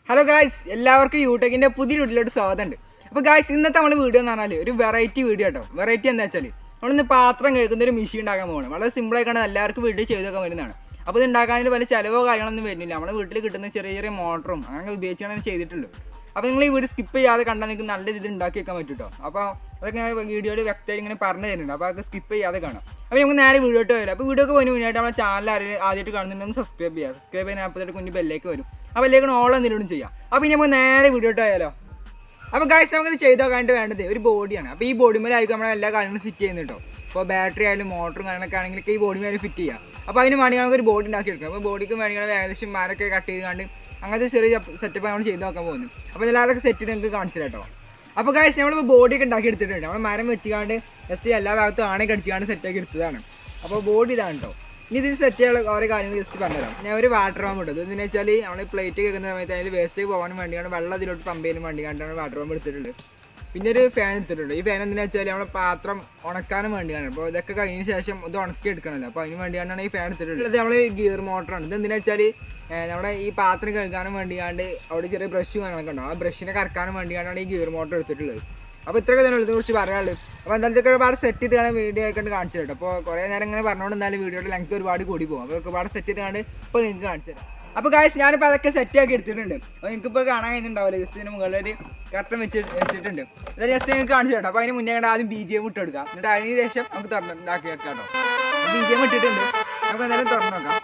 hello guys എല്ലാവർക്കും യൂട്യൂബിൻ്റെ പുതിയ വീട്ടിലോട്ട് സ്വാഗതമുണ്ട് അപ്പോൾ ഗായ്സ് ഇന്നത്തെ നമ്മൾ വീഡിയോ എന്ന് പറഞ്ഞാൽ ഒരു വെറൈറ്റി വീഡിയോ കേട്ടോ വെറൈറ്റി എന്താ വെച്ചാൽ നമ്മളിന്ന് പാത്രം കഴുകുന്ന ഒരു മെഷീൻ ഉണ്ടാക്കാൻ പോകണം വളരെ സിമ്പിളായിക്കാണ് എല്ലാവർക്കും വീഡിയോ ചെയ്തൊക്കെ വരുന്നതാണ് അപ്പോൾ ഇത് ഉണ്ടാക്കാനായിട്ട് വലിയ ചിലവോ കാര്യങ്ങളൊന്നും വരുന്നില്ല നമ്മുടെ വീട്ടിൽ കിട്ടുന്ന ചെറിയ ചെറിയ മോട്ടറും അങ്ങനെ ഉപയോഗിച്ചാണ് ഇത് ചെയ്തിട്ടുള്ളൂ അപ്പോൾ നിങ്ങൾ ഈ വീഡിയോ സ്കിപ്പ് ചെയ്യാതെ കണ്ടാൽ നിങ്ങൾക്ക് നല്ല രീതിയിൽ ഉണ്ടാക്കി വെക്കാൻ പറ്റും കേട്ടോ അപ്പോൾ അതൊക്കെ ഞാൻ വീഡിയോയിൽ വ്യക്തമായിട്ട് ഇങ്ങനെ പറഞ്ഞു തരുന്നുണ്ട് അപ്പോൾ അതൊക്കെ സ്കിപ്പ് ചെയ്യാതെ കാണാം അപ്പോൾ നമുക്ക് നേരെ വീഡിയോ ഇട്ട് വരാം അപ്പോൾ വീഡിയോ ഒക്കെ പോകുന്ന മുന്നായിട്ട് നമ്മുടെ ചാനൽ ആരെങ്കിലും ആദ്യമായിട്ട് കാണുന്നുണ്ടെങ്കിൽ സബ്സ്ക്രൈബ് ചെയ്യുക സബ്സ്ക്രൈബ് ചെയ്യാൻ അപ്പോഴത്തെ കുഞ്ഞ് ബെല്ലേക്ക് വരും അപ്പോൾ ബെല്ലേക്ക് ഓൾ എന്തെങ്കിലും ചെയ്യാം അപ്പോൾ ഇനി നമുക്ക് നേരെ വീഡിയോ ഇട്ട് പോയാലോ അപ്പോൾ ഗായ്സ് നമുക്കിത് ചെയ്ത് നോക്കാനായിട്ട് വേണ്ടത് ഒരു ബോഡിയാണ് അപ്പോൾ ഈ ബോഡി മേലായിരിക്കും നമ്മൾ എല്ലാ കാര്യങ്ങളും ഫിറ്റ് ചെയ്യുന്നത് കേട്ടോ ഇപ്പോൾ ബാറ്ററി ആയാലും മോട്ടറും കാര്യങ്ങളൊക്കെ ആണെങ്കിലൊക്കെ ഈ ബോഡി മേലെ ഫിറ്റ് ചെയ്യാം അപ്പോൾ അതിന് വേണ്ടി നമുക്ക് ഒരു ബോഡി ഉണ്ടാക്കി എടുക്കാം അപ്പോൾ ബോഡിക്ക് വേണ്ടി നമ്മൾ ഏകദേശം മരമൊക്കെ കട്ട് ചെയ്ത് കണ്ട് അങ്ങനത്തെ ചെറിയ സെറ്റപ്പ് നമ്മൾ ചെയ്ത് നോക്കാൻ പോകുന്നു അപ്പോൾ ഇതിൽ അതൊക്കെ സെറ്റ് നിങ്ങൾക്ക് കാണിച്ചു തരാം കേട്ടോ അപ്പോൾ ഗായ്സ് നമ്മളിപ്പോൾ ബോഡിയൊക്കെ ഉണ്ടാക്കി എടുത്തിട്ടുണ്ട് നമ്മൾ മരം വെച്ചുകൊണ്ട് ജസ്റ്റ് എല്ലാ ഭാഗത്തും ആണയൊക്കെ അടിച്ചുകൊണ്ട് സെറ്റാക്കി എടുത്തതാണ് അപ്പോൾ ബോഡി ഇതാണ് കേട്ടോ ഇനി ഇതിന് സെറ്റ് ചെയ്യാനുള്ള ഓരോ കാര്യങ്ങൾ ജസ്റ്റ് പറഞ്ഞുതരാം ഞാൻ ഒരു വാട്ടർ പമ്പ് ഇട്ടത് എന്താണെന്ന് വെച്ചാൽ നമ്മൾ പ്ലേറ്റ് കേൾക്കുന്ന സമയത്ത് അതിൽ വേസ്റ്റ് പോകാൻ വേണ്ടിയാണ് വെള്ളം അതിലോട്ട് പമ്പ് ചെയ്യാൻ വേണ്ടിയാണ് വാട്ടർ പമ്പ് എടുത്തിട്ടുള്ളത് പിന്നെ ഒരു ഫാൻ എടുത്തിട്ടുണ്ട് ഈ ഫാൻ എന്തിനാ വെച്ചാൽ നമ്മുടെ പാത്രം ഉണക്കാനും വേണ്ടിയാണ് അപ്പോൾ ഇതൊക്കെ കഴിഞ്ഞ ശേഷം ഇത് ഉണക്കി എടുക്കണമല്ലോ അപ്പോൾ അതിന് വേണ്ടിയാണ് ഈ ഫാൻ എടുത്തിട്ടുള്ളത് ഇത് നമ്മൾ ഗിയർ മോട്ടറാണ് ഇത് എന്തിനാ വെച്ചാൽ നമ്മുടെ ഈ പാത്രം കഴുകാനും വേണ്ടിയാണ്ട് അവിടെ ചെറിയ ബ്രഷ് കാര്യങ്ങളൊക്കെ ഉണ്ടാവും ആ ബ്രഷിനെ കറക്കാനും വേണ്ടിയാണ് ഈ ഗിയർ മോട്ടർ എടുത്തിട്ടുള്ളത് അപ്പോൾ ഇത്രയൊക്കെ തന്നെ ഇതിനെ കുറിച്ച് പറയാനുള്ളത് അപ്പോൾ എന്തായാലും ഇതൊക്കെ ഒരുപാട് സെറ്റ് ചെയ്താണ് വീഡിയോ ആയിക്കൊണ്ട് കാണിച്ചു തരാം അപ്പോൾ കുറേ നേരം ഇങ്ങനെ പറഞ്ഞുകൊണ്ട് എന്തായാലും വീഡിയോയുടെ ലെങ്ത് ഒരുപാട് കൂടി പോകും അപ്പോൾ ഒരുപാട് സെറ്റ് ചെയ്താണ് ഇപ്പോൾ നിങ്ങൾക്ക് കാണിച്ചു തരാം അപ്പോൾ ഗായ്സ് ഞാനിപ്പോൾ അതൊക്കെ സെറ്റ് ആക്കി എടുത്തിട്ടുണ്ട് അപ്പോൾ നിങ്ങൾക്കിപ്പോൾ കാണാൻ കഴിയുന്നുണ്ടാവില്ല ജസ്റ്റ് ഇതിന് മുകളിൽ ഒരു കർട്ടൻ വെച്ച് വെച്ചിട്ടുണ്ട് അത് ജസ്റ്റ് നിങ്ങൾക്ക് കാണിച്ചു തരാം അപ്പോൾ അതിന് മുന്നേ കണ്ട് ആദ്യം ബി ജി എം ഇട്ടെടുക്കാം എന്നിട്ട് അതിന് ശേഷം നമുക്ക് തുറന്ന് ഇതാക്കി വെക്കാം കേട്ടോ ബി ജി എം ഇട്ടിട്ടുണ്ട് നമുക്ക് എന്തായാലും തുറന്ന് നോക്കാം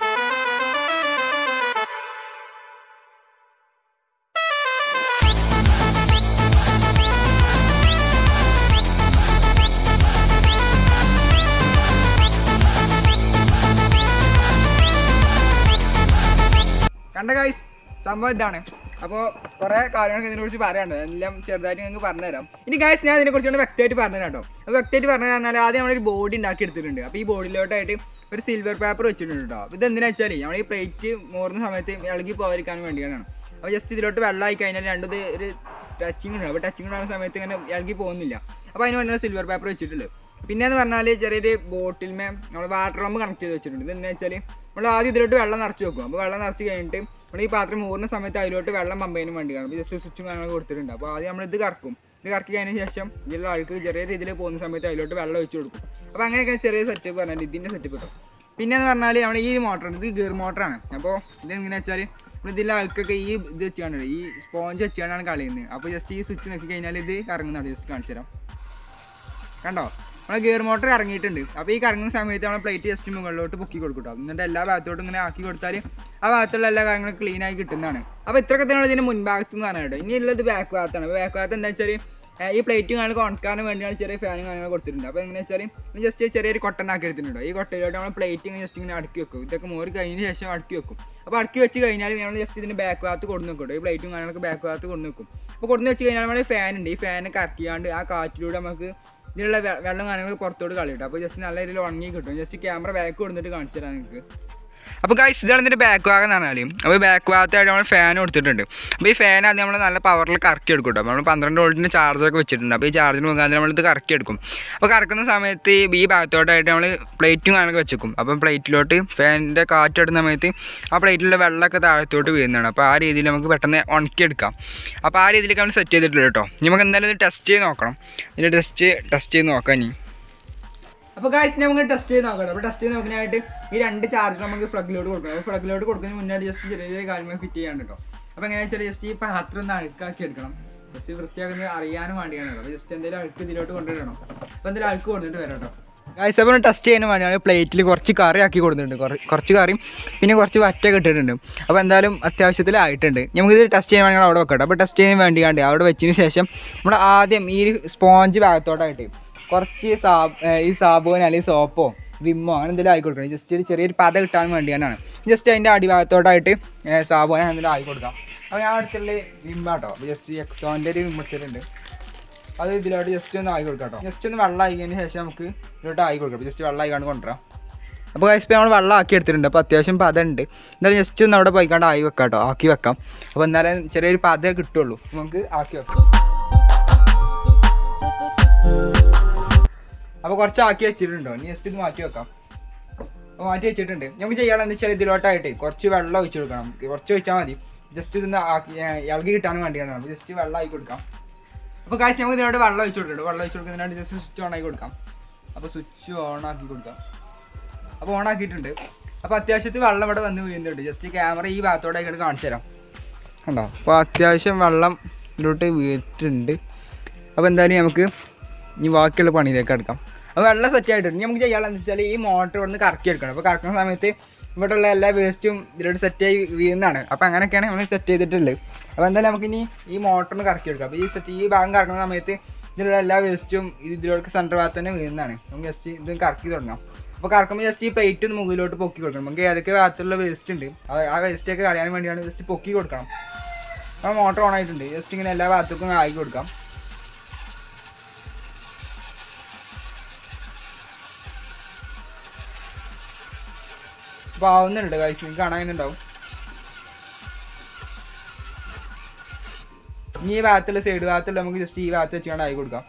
കണ്ട ഗൈസ് സംഭവം ഇതാണ് അപ്പോൾ കുറേ കാര്യങ്ങളൊക്കെ ഇതിനെക്കുറിച്ച് പറയാനുണ്ട് എല്ലാം ചെറുതായിട്ട് നിങ്ങൾക്ക് പറഞ്ഞുതരാം ഇനി ഗൈസ് ഞാൻ ഇതിനെക്കുറിച്ചുകൊണ്ട് വ്യക്തമായിട്ട് പറഞ്ഞുതരാം കേട്ടോ അപ്പോൾ വ്യക്തമായിട്ട് പറഞ്ഞു തന്നാൽ ആദ്യം നമ്മളൊരു ബോഡി ഉണ്ടാക്കി എടുത്തിട്ടുണ്ട് അപ്പോൾ ഈ ബോഡിയിലോട്ടായിട്ട് ഒരു സിൽവർ പേപ്പർ വെച്ചിട്ടുണ്ട് കേട്ടോ അപ്പോൾ ഇത് എന്തിനാ വെച്ചാൽ നമ്മൾ ഈ പ്ലേറ്റ് മോറുന്ന സമയത്ത് ഇളകി പോകാതിരിക്കാൻ വേണ്ടിയാണ് അപ്പോൾ ജസ്റ്റ് ഇതിലോട്ട് വെള്ളമായി കഴിഞ്ഞാൽ രണ്ടത് ഒരു ടച്ചിങ് ഉണ്ട് അപ്പോൾ ടച്ചിങ് ഉണ്ടാകുന്ന സമയത്ത് ഇങ്ങനെ ഇളകി പോകുന്നില്ല അപ്പോൾ അതിന് വേണ്ടിയാണ് സിൽവർ പേപ്പർ വെച്ചിട്ടുള്ളത് പിന്നെ എന്ന് പറഞ്ഞാൽ ചെറിയൊരു ബോട്ടിൽമേ നമ്മൾ വാട്ടർ പമ്പ് കണക്ട് ചെയ്ത് വെച്ചിട്ടുണ്ട് ഇത് എന്താ വെച്ചാൽ നമ്മൾ ആദ്യം ഇതിലോട്ട് വെള്ളം നിറച്ച് വെക്കും അപ്പോൾ വെള്ളം നിറച്ച് കഴിഞ്ഞിട്ട് നമ്മൾ ഈ പാത്രം മൂറുന്ന സമയത്ത് അതിലോട്ട് വെള്ളം പമ്പ് ചെയ്യാനും വേണ്ടിയാണ് അപ്പോൾ ജസ്റ്റ് സ്വിച്ചും കാര്യങ്ങളൊക്കെ കൊടുത്തിട്ടുണ്ട് അപ്പോൾ ആദ്യം നമ്മൾ ഇത് കറക്കും ഇത് കറക്കി കഴിഞ്ഞ ശേഷം ഇതിലുള്ള ആൾക്ക് ചെറിയ രീതിയിൽ പോകുന്ന സമയത്ത് അതിലോട്ട് വെള്ളം ഒഴിച്ച് കൊടുക്കും അപ്പോൾ അങ്ങനെയൊക്കെ ചെറിയ സെറ്റപ്പ് പറഞ്ഞാൽ ഇതിൻ്റെ സെറ്റപ്പ് കിട്ടും പിന്നെ എന്ന് പറഞ്ഞാൽ നമ്മൾ ഈ മോട്ടറാണ് ഇത് ഗിയർ മോട്ടറാണ് അപ്പോൾ ഇത് എങ്ങനെയാ വെച്ചാൽ നമ്മൾ ഇതിലെ ആൾക്കൊക്കെ ഈ ഇത് വെച്ചാണ് ഈ സ്പോഞ്ച് വെച്ചാണ് കളയുന്നത് അപ്പോൾ ജസ്റ്റ് ഈ സ്വിച്ച് നോക്കി കഴിഞ്ഞാൽ ഇത് കറങ്ങുന്നതാണ് ജസ്റ്റ് കാണിച്ചു തരാം കണ്ടോ നമ്മളെ ഗിയർ മോട്ടർ ഇറങ്ങിയിട്ടുണ്ട് അപ്പോൾ ഈ കറങ്ങുന്ന സമയത്ത് നമ്മൾ പ്ലേറ്റ് ജസ്റ്റ് മുകളിലോട്ട് പൊക്കി കൊടുക്കും കേട്ടോ എന്നിട്ട് എല്ലാ ഭാഗത്തോട്ടും ഇങ്ങനെ ആക്കി കൊടുത്താൽ ആ ഭാഗത്തുള്ള എല്ലാ കാര്യങ്ങളും ക്ലീൻ ആയി കിട്ടുന്നതാണ് അപ്പോൾ ഇത്രയൊക്കെ തന്നെ ഇതിൻ്റെ മുൻഭാഗത്ത് നിന്ന് പറഞ്ഞത് കേട്ടോ ഇനി ഉള്ളത് ബാക്ക് ഭാഗത്താണ് അപ്പോൾ ബാക്ക് ഭാഗത്ത് എന്താ വെച്ചാൽ ഈ പ്ലേറ്റും കാര്യങ്ങൾ ഉണക്കാനും വേണ്ടിയാണ് ചെറിയ ഫാനും കാര്യങ്ങൾ കൊടുത്തിട്ടുണ്ട് അപ്പോൾ എങ്ങനെ വെച്ചാൽ ജസ്റ്റ് ചെറിയൊരു കൊട്ടനാക്കി എടുത്തിട്ടുണ്ട് ഈ കൊട്ടയിലോട്ട് നമ്മൾ പ്ലേറ്റ് ഇങ്ങനെ ജസ്റ്റ് ഇങ്ങനെ അടുക്കി വെക്കും ഇതൊക്കെ മോറി കഴിഞ്ഞ ശേഷം അടുക്കി വെക്കും അപ്പോൾ അടുക്കി വെച്ച് കഴിഞ്ഞാൽ നമ്മൾ ജസ്റ്റ് ഇതിൻ്റെ ബാക്ക് ഭാഗത്ത് കൊടുന്ന് വെക്കും കേട്ടോ ഈ പ്ലേറ്റും കാര്യങ്ങളൊക്കെ ബാക്ക് ഭാഗത്ത് കൊടുന്ന് വെക്കും അപ്പോൾ കൊടുന്ന് വെച്ച് കഴിഞ്ഞാൽ നമ്മൾ ഫാൻ ഉണ്ട് ഈ ഫാൻ കറക്കിയാണ്ട് ആ കാറ്റിലൂടെ നമുക്ക് ഇതിലുള്ള വെ- വെള്ളം കാര്യങ്ങൾ പുറത്തോട്ട് കളയും അപ്പോൾ ജസ്റ്റ് നല്ല രീതിയിൽ ഉണങ്ങി കിട്ടും ജസ്റ്റ് ക്യാമറ ബാക്ക് കൊടുത്തിട്ട് കാണിച്ചു തരാം നിങ്ങൾക്ക് അപ്പോൾ ഗൈസ് ഇതാണ് ഇതിൻ്റെ ബാക്ക് ഭാഗം എന്ന് പറഞ്ഞാൽ അപ്പോൾ ബാക്ക് ഭാഗത്തായിട്ട് നമ്മൾ ഫാൻ കൊടുത്തിട്ടുണ്ട് അപ്പോൾ ഈ ഫാൻ ആദ്യം നമ്മൾ നല്ല പവറിൽ കറക്കി എടുക്കും കേട്ടോ നമ്മൾ പന്ത്രണ്ട് വോൾട്ടിൻ്റെ ചാർജൊക്കെ വെച്ചിട്ടുണ്ട് അപ്പോൾ ഈ ചാർജിന് മുഖാന്തരം നമ്മളിത് കറക്കി എടുക്കും അപ്പോൾ കറക്കുന്ന സമയത്ത് ഈ ഭാഗത്തോട്ടായിട്ട് നമ്മൾ പ്ലേറ്റും കാര്യങ്ങളൊക്കെ വെച്ചേക്കും അപ്പം പ്ലേറ്റിലോട്ട് ഫാനിൻ്റെ കാറ്റിടുന്ന സമയത്ത് ആ പ്ലേറ്റിലുള്ള വെള്ളമൊക്കെ താഴത്തോട്ട് വീഴുന്നതാണ് അപ്പോൾ ആ രീതിയിൽ നമുക്ക് പെട്ടെന്ന് ഉണക്കിയെടുക്കാം അപ്പോൾ ആ രീതിയിലേക്ക് നമ്മൾ സെറ്റ് ചെയ്തിട്ടുണ്ട് കേട്ടോ ഇനി നമുക്ക് എന്തായാലും ഇത് ടെസ്റ്റ് ചെയ്ത് നോക്കണം ഇതിൻ്റെ ടെസ്റ്റ് ടെസ്റ്റ് ചെയ്ത് നോക്കാം ഇനി അപ്പോൾ ഗായ്സ് നമുക്ക് ടെസ്റ്റ് ചെയ്ത് നോക്കണം അപ്പോൾ ടെസ്റ്റ് ചെയ്ത് നോക്കാനായിട്ട് ഈ രണ്ട് ചാർജർ നമുക്ക് ഫ്ലഗിലോട്ട് കൊടുക്കണം അപ്പോൾ ഫ്ലഗിലോട്ട് കൊടുക്കുന്നതിന് മുന്നേ ജസ്റ്റ് ചെറിയ ചെറിയ കാര്യങ്ങൾ ഫിറ്റ് ചെയ്യാൻ കേട്ടോ അപ്പോൾ എങ്ങനെയാ വെച്ചാൽ ജസ്റ്റ് ഈ പാത്രം ഒന്ന് അഴുക്കാക്കി എടുക്കണം ജസ്റ്റ് വൃത്തിയാക്കുന്നത് അറിയാനും വേണ്ടിയാണ് അപ്പോൾ ജസ്റ്റ് എന്തെങ്കിലും അഴുക്ക് ഇതിലോട്ട് കൊണ്ടുവരണം അപ്പോൾ എന്തെങ്കിലും അഴുക്ക് കൊടുത്തിട്ട് വരാം കേട്ടോ ഗായ്സ് അപ്പോൾ ടെസ്റ്റ് ചെയ്യാൻ വേണ്ടിയാണ് പ്ലേറ്റിൽ കുറച്ച് കറി ആക്കി കൊടുത്തിട്ടുണ്ട് കുറ- കുറച്ച് കറിയും പിന്നെ കുറച്ച് വറ്റൊക്കെ ഇട്ടിട്ടുണ്ട് അപ്പോൾ എന്തായാലും അത്യാവശ്യത്തിലായിട്ടുണ്ട് നമുക്കിത് ടെസ്റ്റ് ചെയ്യാൻ വേണ്ടി അവിടെ വെക്കട്ടെ അപ്പോൾ ടെസ്റ്റ് ചെയ്യാൻ വേണ്ടിയാണ്ട് അവിടെ വെച്ചതിന് ശേഷം നമ്മൾ ആദ്യം ഈ സ്പോഞ്ച് ഭാഗത്തോട്ടായിട്ട് കുറച്ച് സാ ഏർ ഈ സാബുവിന് അല്ലെങ്കിൽ സോപ്പോ വിമ്മോ അങ്ങനെ എന്തെങ്കിലും ആയി കൊടുക്കണം ജസ്റ്റ് ഒരു ചെറിയൊരു പത കിട്ടാൻ വേണ്ടിയാണ് ജസ്റ്റ് അതിൻ്റെ അടിഭാഗത്തോട്ടായിട്ട് സാബുവിനെ എന്തെങ്കിലും ആയി കൊടുക്കാം അപ്പോൾ ഞാൻ അടുത്തുള്ള വിമ്മാട്ടോ അപ്പോൾ ജസ്റ്റ് എക്സോൻ്റെ ഒരു വിമ്മ എടുത്തിട്ടുണ്ട് അത് ഇതിലോട്ട് ജസ്റ്റ് ഒന്ന് ആയി കൊടുക്കാം കേട്ടോ ജസ്റ്റ് ഒന്ന് വെള്ളം ആയിക്കതിന് ശേഷം നമുക്ക് ഇതിലോട്ട് ആയി കൊടുക്കാം ജസ്റ്റ് വെള്ളം ആയിക്കാണ്ട് കൊണ്ടുവരാം അപ്പോൾ കഴിച്ച് നമ്മൾ വെള്ളം ആക്കി എടുത്തിട്ടുണ്ട് അപ്പോൾ അത്യാവശ്യം പത ഉണ്ട് എന്നാലും ജസ്റ്റ് ഒന്ന് അവിടെ പോയിക്കാണ്ട് ആയി വെക്കാം കേട്ടോ ആക്കി വെക്കാം അപ്പോൾ എന്നാലും ചെറിയൊരു പത കിട്ടുള്ളൂ നമുക്ക് ആക്കി വെക്കാം അപ്പോൾ കുറച്ച് ആക്കി വെച്ചിട്ടുണ്ടോ ഇനി ജസ്റ്റ് ഇത് മാറ്റി വെക്കാം അപ്പോൾ മാറ്റി വെച്ചിട്ടുണ്ട് നമുക്ക് ചെയ്യാനുള്ള എന്താ വെച്ചാൽ ഇതിലോട്ടായിട്ട് കുറച്ച് വെള്ളം ഒഴിച്ച് കൊടുക്കണം കുറച്ച് ഒഴിച്ചാൽ മതി ജസ്റ്റ് ഇതൊന്ന് ആക്കി ഏർ ഇളകി കിട്ടാൻ വേണ്ടിയാണ് അപ്പോൾ ജസ്റ്റ് വെള്ളം ആക്കി കൊടുക്കാം അപ്പോൾ കാശ് നമുക്ക് ഇതിനോട് വെള്ളം ഒഴിച്ച് കൊടുക്കണം വെള്ളം ഒഴിച്ച് കൊടുക്കുന്നതിനായിട്ട് ജസ്റ്റ് സ്വിച്ച് ഓൺ ആക്കി കൊടുക്കാം അപ്പോൾ സ്വിച്ച് ഓൺ ആക്കി കൊടുക്കാം അപ്പോൾ ഓൺ ആക്കിയിട്ടുണ്ട് അപ്പോൾ അത്യാവശ്യത്തിൽ വെള്ളം ഇവിടെ വന്ന് വീഴുന്നുണ്ട് ജസ്റ്റ് ക്യാമറ ഈ ഭാഗത്തോടെ ആയിട്ട് കാണിച്ചു തരാം കണ്ടോ അപ്പോൾ അത്യാവശ്യം വെള്ളം ഇതിലോട്ട് വീണിട്ടുണ്ട് അപ്പോൾ എന്തായാലും നമുക്ക് ഇനി ബാക്കിയുള്ള പണിയിലേക്ക് എടുക്കാം അപ്പോൾ വെള്ളം സെറ്റ് ആയിട്ടുണ്ട് ഇനി നമുക്ക് ചെയ്യാനുള്ളത് വെച്ചാൽ ഈ മോട്ടർ ഇവിടെ നിന്ന് കറക്കി എടുക്കണം അപ്പോൾ കറക്കുന്ന സമയത്ത് ഇവിടെയുള്ള എല്ലാ വേസ്റ്റും ഇതിലോട്ട് സെറ്റ് ആയി വീഴുന്നതാണ് അപ്പോൾ അങ്ങനെയൊക്കെയാണ് നമ്മൾ സെറ്റ് ചെയ്തിട്ടുള്ളത് അപ്പോൾ എന്തായാലും നമുക്ക് ഇനി ഈ മോട്ടറിന് കറക്കി എടുക്കാം അപ്പോൾ ഈ സെറ്റ് ഈ ഭാഗം കറക്കുന്ന സമയത്ത് ഇതിലുള്ള എല്ലാ വേസ്റ്റും ഇതിലോട്ട് സെൻറ്റർ ഭാഗത്ത് തന്നെ വീഴുന്നതാണ് നമുക്ക് ജസ്റ്റ് ഇത് കറക്കി തുടങ്ങാം അപ്പോൾ കറക്കുമ്പോൾ ജസ്റ്റ് ഈ പ്ലേറ്റ് ഒന്ന് മുകളിലോട്ട് പൊക്കി കൊടുക്കണം നമുക്ക് ഏതൊക്കെ ഭാഗത്തുള്ള വേസ്റ്റ് ഉണ്ട് അത് ആ വേസ്റ്റൊക്കെ കളയാൻ വേണ്ടിയാണ് ജസ്റ്റ് പൊക്കി കൊടുക്കണം അപ്പോൾ മോട്ടർ ഓൺ ആയിട്ടുണ്ട് ജസ്റ്റ് ഇങ്ങനെ എല്ലാ ഭാഗത്തേക്കും ആക്കി കൊടുക്കാം അപ്പോൾ ആവുന്നുണ്ട് കാഴ്ച നിങ്ങൾക്ക് കാണാനുണ്ടാവും ഇനി ഈ ഭാഗത്തുള്ള സൈഡ് ഭാഗത്തുള്ള നമുക്ക് ജസ്റ്റ് ഈ ഭാഗത്ത് വെച്ചുകൊണ്ട് ആയി കൊടുക്കാം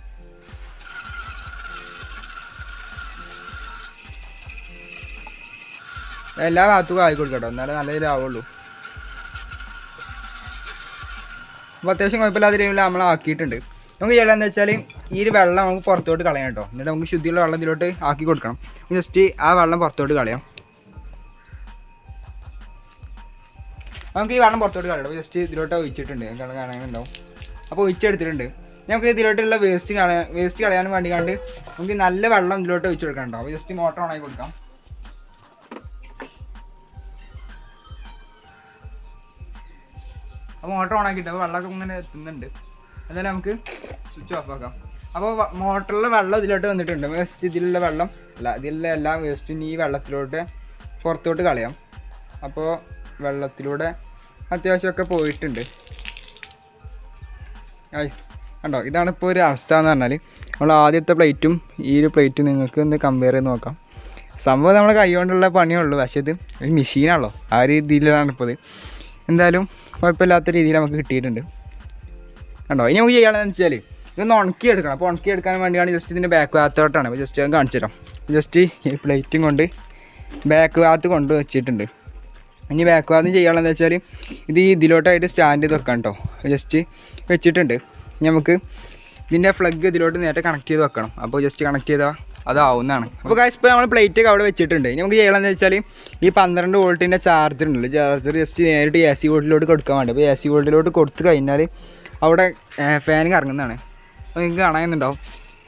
എല്ലാ ഭാഗത്തും ആയി കൊടുക്കാം കേട്ടോ എന്നാലേ നല്ല ഇതിലാവുള്ളൂ അപ്പോൾ അത്യാവശ്യം കുഴപ്പമില്ലാത്ത രീതിയിൽ നമ്മൾ ആക്കിയിട്ടുണ്ട് നമുക്ക് ചെയ്യണമെന്ന് വെച്ചാൽ ഈ ഒരു വെള്ളം നമുക്ക് പുറത്തോട്ട് കളയാം കേട്ടോ എന്നിട്ട് നമുക്ക് ശുദ്ധിയുള്ള വെള്ളം ഇതിലോട്ട് ആക്കി കൊടുക്കണം ജസ്റ്റ് ആ വെള്ളം പുറത്തോട്ട് കളയാം നമുക്ക് ഈ വെള്ളം പുറത്തോട്ട് കളയാം ജസ്റ്റ് ഇതിലോട്ട് ഒഴിച്ചിട്ടുണ്ട് നിങ്ങൾക്ക് കാണാനുണ്ടാവും അപ്പോൾ ഒഴിച്ചെടുത്തിട്ടുണ്ട് നമുക്ക് ഇതിലോട്ടുള്ള വേസ്റ്റ് കളയാൻ വേസ്റ്റ് കളയാൻ വേണ്ടി കണ്ട് നമുക്ക് നല്ല വെള്ളം ഇതിലോട്ട് ഒഴിച്ചു കൊടുക്കാനുണ്ടാവും അപ്പോൾ ജസ്റ്റ് മോട്ടർ ഓൺ ആക്കി കൊടുക്കാം അപ്പോൾ മോട്ടർ ഓൺ ആക്കിയിട്ട് അപ്പോൾ വെള്ളമൊക്കെ ഇങ്ങനെ എത്തുന്നുണ്ട് എന്നാലും നമുക്ക് സ്വിച്ച് ഓഫ് ആക്കാം അപ്പോൾ മോട്ടറിലെ വെള്ളം ഇതിലോട്ട് വന്നിട്ടുണ്ട് വേസ്റ്റ് ഇതിലുള്ള വെള്ളം അല്ല ഇതിലുള്ള എല്ലാ വേസ്റ്റും ഈ വെള്ളത്തിലോട്ട് പുറത്തോട്ട് കളയാം അപ്പോൾ വെള്ളത്തിലൂടെ അത്യാവശ്യമൊക്കെ പോയിട്ടുണ്ട് ഗൈസ് കണ്ടോ ഇതാണ് ഇപ്പോൾ ഒരു അവസ്ഥ എന്ന് പറഞ്ഞാൽ നമ്മൾ ആദ്യത്തെ പ്ലേറ്റും ഈ ഒരു പ്ലേറ്റും നിങ്ങൾക്ക് ഒന്ന് കമ്പയർ ചെയ്ത് നോക്കാം സംഭവം നമ്മുടെ കൈ കൊണ്ടുള്ള പണിയേ ഉള്ളൂ പക്ഷേ ഇത് ഒരു മെഷീനാണല്ലോ ആ ഒരു രീതിയിലാണ് ഇപ്പോൾ ഇത് എന്തായാലും കുഴപ്പമില്ലാത്ത രീതിയിൽ നമുക്ക് കിട്ടിയിട്ടുണ്ട് കണ്ടോ ഇനി നമുക്ക് ചെയ്യാണെന്ന് വെച്ചാൽ ഇതൊന്ന് ഉണക്കി എടുക്കണം അപ്പോൾ ഉണക്കി എടുക്കാൻ വേണ്ടിയാണ് ജസ്റ്റ് ഇതിൻ്റെ ബാക്ക് ഭാഗത്തോട്ടാണ് അപ്പോൾ ജസ്റ്റ് ഞാൻ കാണിച്ചു തരാം ജസ്റ്റ് ഈ പ്ലേറ്റും കൊണ്ട് ബാക്ക് ഭാഗത്ത് കൊണ്ട് വെച്ചിട്ടുണ്ട് ഇനി ബാക്ക് ഭാഗത്ത് ചെയ്യാനുള്ളതെന്ന് വെച്ചാൽ ഇത് ഈ ഇതിലോട്ടായിട്ട് സ്റ്റാൻഡ് ചെയ്ത് വെക്കാം കേട്ടോ ജസ്റ്റ് വെച്ചിട്ടുണ്ട് ഇനി നമുക്ക് ഇതിൻ്റെ ഫ്ലഗ് ഇതിലോട്ട് നേരെ കണക്ട് ചെയ്ത് വെക്കണം അപ്പോൾ ജസ്റ്റ് കണക്ട് ചെയ്താൽ അതാവുന്നതാണ് അപ്പോൾ കാശ് ഇപ്പോൾ നമ്മൾ പ്ലേറ്റ് ഒക്കെ അവിടെ വെച്ചിട്ടുണ്ട് ഇനി നമുക്ക് ചെയ്യണമെന്ന് വെച്ചാൽ ഈ പന്ത്രണ്ട് വോൾട്ടിൻ്റെ ചാർജർ ഉണ്ടല്ലോ ചാർജർ ജസ്റ്റ് നേരിട്ട് എ സി വോൾട്ടിലോട്ട് കൊടുക്കാൻ വേണ്ടി അപ്പോൾ എ സി വോൾട്ടിലോട്ട് കൊടുത്തു കഴിഞ്ഞാൽ അവിടെ ഫാൻ കറങ്ങുന്നതാണ് അപ്പോൾ നിങ്ങൾക്ക് കാണാനുണ്ടാവും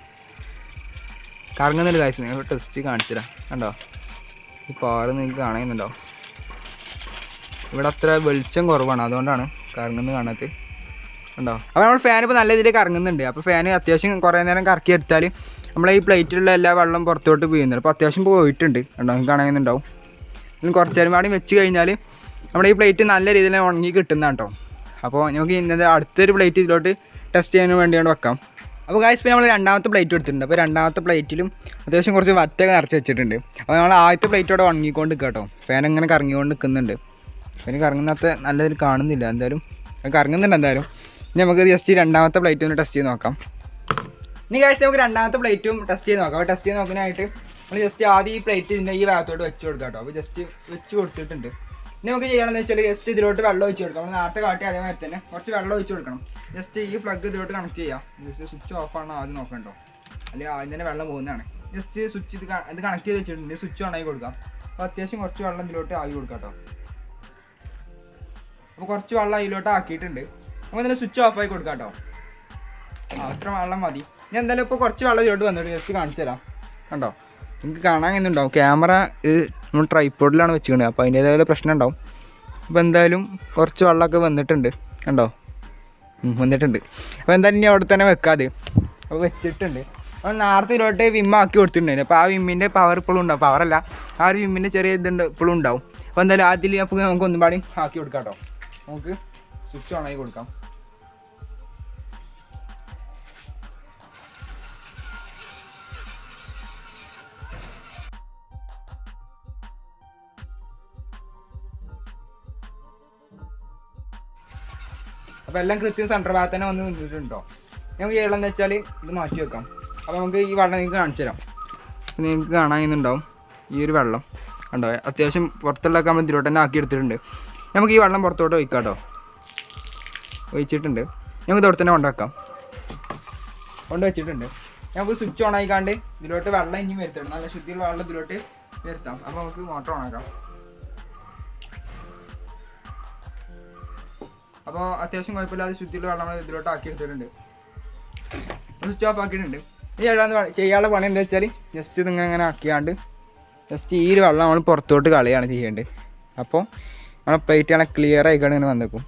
കറങ്ങുന്നുണ്ട് കാശ് നിങ്ങൾ ടെസ്റ്റ് കാണിച്ചു തരാം കണ്ടോ ഈ പാറ് നിങ്ങൾക്ക് കാണുന്നുണ്ടാവും ഇവിടെ അത്ര വെളിച്ചം കുറവാണ് അതുകൊണ്ടാണ് കറങ്ങുന്നത് കാണാത്തത് ഉണ്ടോ അപ്പോൾ നമ്മൾ ഫാൻ ഇപ്പോൾ നല്ല രീതിയിൽ കറങ്ങുന്നുണ്ട് അപ്പോൾ ഫാൻ അത്യാവശ്യം കുറേ നേരം കറക്കി എടുത്താൽ നമ്മളെ ഈ പ്ലേറ്റിലുള്ള എല്ലാ വെള്ളം പുറത്തോട്ട് വീഴുന്നുണ്ട് അപ്പോൾ അത്യാവശ്യം പോയിട്ടുണ്ട് ഉണ്ടോ നിങ്ങൾക്ക് കാണുന്നുണ്ടാവും ഇനി കുറച്ച് നേരം പാടി വെച്ച് കഴിഞ്ഞാൽ നമ്മുടെ ഈ പ്ലേറ്റ് നല്ല രീതിയിൽ ഉണങ്ങി കിട്ടുന്നതാണ് കേട്ടോ അപ്പോൾ നമുക്ക് ഇന്നത്തെ അടുത്തൊരു പ്ലേറ്റ് ഇതിലോട്ട് ടെസ്റ്റ് ചെയ്യാൻ വേണ്ടിയാണ് വെക്കാം അപ്പോൾ കാശ് ഇപ്പോൾ നമ്മൾ രണ്ടാമത്തെ പ്ലേറ്റ് എടുത്തിട്ടുണ്ട് അപ്പോൾ രണ്ടാമത്തെ പ്ലേറ്റിലും അത്യാവശ്യം കുറച്ച് വറ്റൊക്കെ നിറച്ച് വെച്ചിട്ടുണ്ട് അപ്പോൾ നമ്മൾ ആദ്യത്തെ പ്ലേറ്റോടെ ഉണങ്ങിക്കൊണ്ട് നിൽക്കുക കേട്ടോ ഫാൻ ഇങ്ങനെ കറങ്ങിക്കൊണ്ട് നിൽക്കുന്നുണ്ട് ഫാൻ കറങ്ങുന്നത്ര നല്ല ഇതിൽ കാണുന്നില്ല എന്തായാലും അത് കറങ്ങുന്നുണ്ട് എന്തായാലും ഇനി നമുക്ക് ജസ്റ്റ് രണ്ടാമത്തെ പ്ലേറ്റ് ഒന്ന് ടെസ്റ്റ് ചെയ്ത് നോക്കാം ഇനി കാശ് നമുക്ക് രണ്ടാമത്തെ പ്ലേറ്റും ടെസ്റ്റ് ചെയ്ത് നോക്കാം അപ്പോൾ ടെസ്റ്റ് ചെയ്ത് നോക്കാനായിട്ട് നമ്മൾ ജസ്റ്റ് ആദ്യം ഈ പ്ലേറ്റ് ഇതിൻ്റെ ഈ ഭാഗത്തോട്ട് വെച്ച് കൊടുക്കാം കേട്ടോ അപ്പോൾ ജസ്റ്റ് വെച്ച് കൊടുത്തിട്ടുണ്ട് ഇനി നമുക്ക് ചെയ്യണമെന്ന് വെച്ചാൽ ജസ്റ്റ് ഇതിലോട്ട് വെള്ളം ഒഴിച്ച് കൊടുക്കാം നമ്മൾ നേരത്തെ കാട്ടി അതേമാതിരി തന്നെ കുറച്ച് വെള്ളം ഒഴിച്ച് കൊടുക്കണം ജസ്റ്റ് ഈ ഫ്ലഗ് ഇതിലോട്ട് കണക്ട് ചെയ്യാം ജസ്റ്റ് സ്വിച്ച് ഓഫ് ആണോ ആദ്യം നോക്കണ്ടോ അല്ലെങ്കിൽ ആദ്യം തന്നെ വെള്ളം പോകുന്നതാണ് ജസ്റ്റ് സ്വിച്ച് ഇത് ക- ഇത് കണക്ട് ചെയ്ത് വെച്ചിട്ടുണ്ട് സ്വിച്ച് ഓൺ ആക്കി കൊടുക്കാം അപ്പോൾ അത്യാവശ്യം കുറച്ച് വെള്ളം ഇതിലോട്ട് ആക്കി കൊടുക്കാം കേട്ടോ അപ്പോൾ കുറച്ച് വെള്ളം അതിലോട്ട് ആക്കിയിട്ടുണ്ട് അപ്പോൾ ഇതിൽ സ്വിച്ച് ഓഫ് ആക്കി കൊടുക്കാം കേട്ടോ ആ അത്ര വെള്ളം മതി ഞാൻ എന്തായാലും ഇപ്പോൾ കുറച്ച് വെള്ളം ഇതിലോട്ട് വന്നിട്ട് ജസ്റ്റ് കാണിച്ചു തരാം കണ്ടോ നിങ്ങൾക്ക് കാണാൻ എന്നുണ്ടാവും ക്യാമറ ഇത് നമ്മൾ ട്രൈപ്പോഡിലാണ് വെച്ചിരിക്കുന്നത് അപ്പോൾ അതിൻ്റേതായ പ്രശ്നം ഉണ്ടാവും അപ്പോൾ എന്തായാലും കുറച്ച് വെള്ളമൊക്കെ വന്നിട്ടുണ്ട് കണ്ടോ ഉം, വന്നിട്ടുണ്ട് അപ്പോൾ എന്തായാലും ഇനി അവിടെ തന്നെ വെക്കാതെ അപ്പോൾ വെച്ചിട്ടുണ്ട് അപ്പോൾ നേരത്തെ ഇതിലോട്ട് വിമ്മ ആക്കി കൊടുത്തിട്ടുണ്ടായിരുന്നു അപ്പോൾ ആ വിമ്മിൻ്റെ പവർ ഇപ്പോഴും ഉണ്ടാവും പവറല്ല ആ ഒരു വിമ്മിൻ്റെ ചെറിയ ഇതുണ്ട് ഇപ്പോഴും ഉണ്ടാവും അപ്പോൾ എന്തായാലും അതിൽ അപ്പോൾ നമുക്ക് ഒന്നും പാടി ആക്കി കൊടുക്കാം കേട്ടോ നമുക്ക് സ്വിച്ച് ഓൺ ആക്കി കൊടുക്കാം അപ്പോൾ എല്ലാം കൃത്യം സെൻറ്റർ ഭാഗത്ത് തന്നെ വന്ന് നിന്നിട്ടുണ്ടോ നമുക്ക് ചെയ്യണമെന്ന് വെച്ചാൽ ഇത് മാറ്റി വെക്കാം അപ്പോൾ നമുക്ക് ഈ വെള്ളം നിങ്ങൾക്ക് കാണിച്ചു തരാം അപ്പോൾ നിങ്ങൾക്ക് കാണാനുണ്ടാവും ഈ ഒരു വെള്ളം കണ്ടോ അത്യാവശ്യം പുറത്തുള്ളതൊക്കെ നമ്മൾ ഇതിലോട്ട് തന്നെ ആക്കി എടുത്തിട്ടുണ്ട് നമുക്ക് ഈ വെള്ളം പുറത്തോട്ട് ഒഴിക്കാം കേട്ടോ ഒഴിച്ചിട്ടുണ്ട് നമുക്ക് ഇതോടെ തന്നെ കൊണ്ടുവെക്കാം കൊണ്ട് വെച്ചിട്ടുണ്ട് നമുക്ക് സ്വിച്ച് ഓൺ ആയിക്കാണ്ട് ഇതിലോട്ട് വെള്ളം ഇനി വരുത്തണം നല്ല ശുദ്ധിയുള്ള വെള്ളം ഇതിലോട്ട് വരുത്താം അപ്പോൾ നമുക്ക് മോട്ടർ ഓൺ ആക്കാം അപ്പോൾ അത്യാവശ്യം കുഴപ്പമില്ലാതെ ശുദ്ധിയുള്ള വെള്ളം നമ്മൾ ഇതിലോട്ട് ആക്കി എടുത്തിട്ടുണ്ട് സ്വിച്ച് ഓഫ് ആക്കിയിട്ടുണ്ട് ഈ എഴുതാന്ന് ചെയ്യാനുള്ള പണി എന്താ വെച്ചാൽ ജസ്റ്റ് ഇതിങ്ങനെ അങ്ങനെ ആക്കിയാണ്ട് ജസ്റ്റ് ഈ ഒരു വെള്ളം നമ്മൾ പുറത്തോട്ട് കളയാണ് ചെയ്യേണ്ടത് അപ്പോൾ നമ്മളെ പ്ലേറ്റ് നല്ല ക്ലിയർ ആയിക്കാണ് ഇങ്ങനെ വന്നേക്കും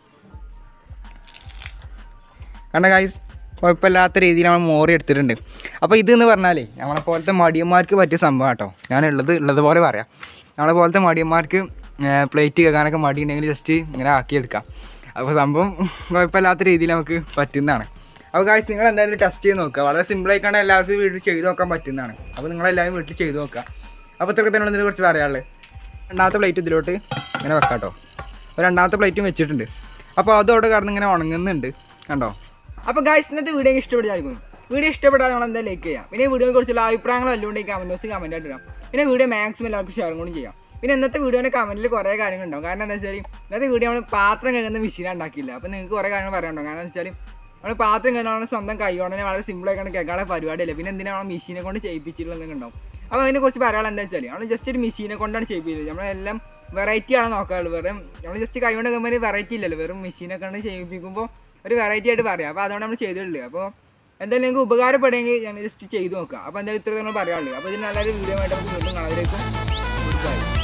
കണ്ട ഗൈസ് കുഴപ്പമില്ലാത്ത രീതിയിൽ നമ്മൾ മോറി എടുത്തിട്ടുണ്ട് അപ്പോൾ ഇതെന്ന് പറഞ്ഞാലേ നമ്മളെ പോലത്തെ മടിയന്മാർക്ക് പറ്റിയ സംഭവം കേട്ടോ ഞാൻ ഉള്ളത് ഉള്ളത് പോലെ പറയാം നമ്മളെ പോലത്തെ മടിയന്മാർക്ക് പ്ലേറ്റ് കേൾക്കാനൊക്കെ മടി ഉണ്ടെങ്കിൽ ജസ്റ്റ് ഇങ്ങനെ ആക്കിയെടുക്കാം അപ്പോൾ സംഭവം കുഴപ്പമില്ലാത്ത രീതിയിൽ നമുക്ക് പറ്റുന്നതാണ് അപ്പോൾ ഗായ്സ് നിങ്ങൾ എന്തായാലും ടെസ്റ്റ് ചെയ്ത് നോക്കുക വളരെ സിമ്പിളായിക്കാണ് എല്ലാവർക്കും വീട്ടിൽ ചെയ്ത് നോക്കാൻ പറ്റുന്നതാണ് അപ്പോൾ നിങ്ങളെല്ലാവരും വീട്ടിൽ ചെയ്ത് നോക്കുക അപ്പോൾ ഇത്രയൊക്കെ തന്നെ ഇതിനെ കുറിച്ച് പറയാനുള്ളത് രണ്ടാമത്തെ പ്ലേറ്റ് ഇതിലോട്ട് ഇങ്ങനെ വെക്കാം കേട്ടോ അപ്പോൾ രണ്ടാമത്തെ പ്ലേറ്റും വെച്ചിട്ടുണ്ട് അപ്പോൾ അതും അവിടെ കിടന്ന് ഇങ്ങനെ ഉണങ്ങുന്നുണ്ട് കണ്ടോ അപ്പോൾ ഗായ്സ് ഇന്നത്തെ വീഡിയോ ഇഷ്ടപ്പെട്ടായിരിക്കും വീഡിയോ ഇഷ്ടപ്പെട്ടാൽ നമ്മൾ എന്തായാലും ലൈക്ക് ചെയ്യാം പിന്നെ വീഡിയോയെ കുറിച്ചുള്ള അഭിപ്രായങ്ങൾ എല്ലാം കമൻറ്റ് ബോക്സിൽ കമൻറ്റ് ആയിട്ട് ഇടാം പിന്നെ വീഡിയോ മാക്സിമം എല്ലാവർക്കും ഷെയർ കൂടി ചെയ്യാം പിന്നെ ഇന്നത്തെ വീഡിയോൻ്റെ കമൻറ്റിൽ കുറേ കാര്യങ്ങളുണ്ടാവും കാരണം എന്താ വെച്ചാൽ ഇന്നത്തെ വീഡിയോ നമ്മൾ പാത്രം കഴുകുന്ന മെഷീൻ ഉണ്ടാക്കിയില്ല അപ്പോൾ നിങ്ങൾക്ക് കുറേ കാര്യങ്ങൾ പറയാനുണ്ടാവും കാരണം എന്താ വെച്ചാൽ നമ്മൾ പാത്രം കഴുകാൻ സ്വന്തം കൈ കൊണ്ട് തന്നെ വളരെ സിമ്പിളായിക്കാണ് കേൾക്കാനുള്ള പരിപാടിയല്ല പിന്നെ എന്തിനാണ് നമ്മൾ മെഷീനെ കൊണ്ട് ചെയ്യിപ്പിച്ചിട്ടുള്ളതെന്നൊക്കെ ഉണ്ടാവും അപ്പോൾ അതിനെക്കുറിച്ച് പറയാനുള്ള എന്താ വെച്ചാൽ നമ്മൾ ജസ്റ്റ് ഒരു മെഷീനെ കൊണ്ടാണ് ചെയ്യിപ്പിച്ചത് നമ്മളെല്ലാം വെറൈറ്റി ആണ് നോക്കാറുള്ളത് വെറും നമ്മൾ ജസ്റ്റ് കൈ കൊണ്ട് വെക്കുമ്പോൾ ഒരു വെറൈറ്റി ഇല്ലല്ലോ വെറും മെഷീനെ കൊണ്ട് ചെയ്യിപ്പിക്കുമ്പോൾ ഒരു വെറൈറ്റി ആയിട്ട് പറയാം അപ്പോൾ അതുകൊണ്ട് നമ്മൾ ചെയ്തിട്ടുള്ളത് അപ്പോൾ എന്തായാലും നിങ്ങൾക്ക് ഉപകാരപ്പെടുമെങ്കിൽ ഞാൻ ജസ്റ്റ് ചെയ്ത് നോക്കാം അപ്പോൾ എന്തായാലും ഇത്ര നമ്മൾ പറയാനുള്ളത് അപ്പോൾ ഇതിന് നല്ലൊരു വീഡിയോ ആയിട്ട് നമുക്ക് വീണ്ടും കാണാതിരിക്കും ഗുഡ് ബൈ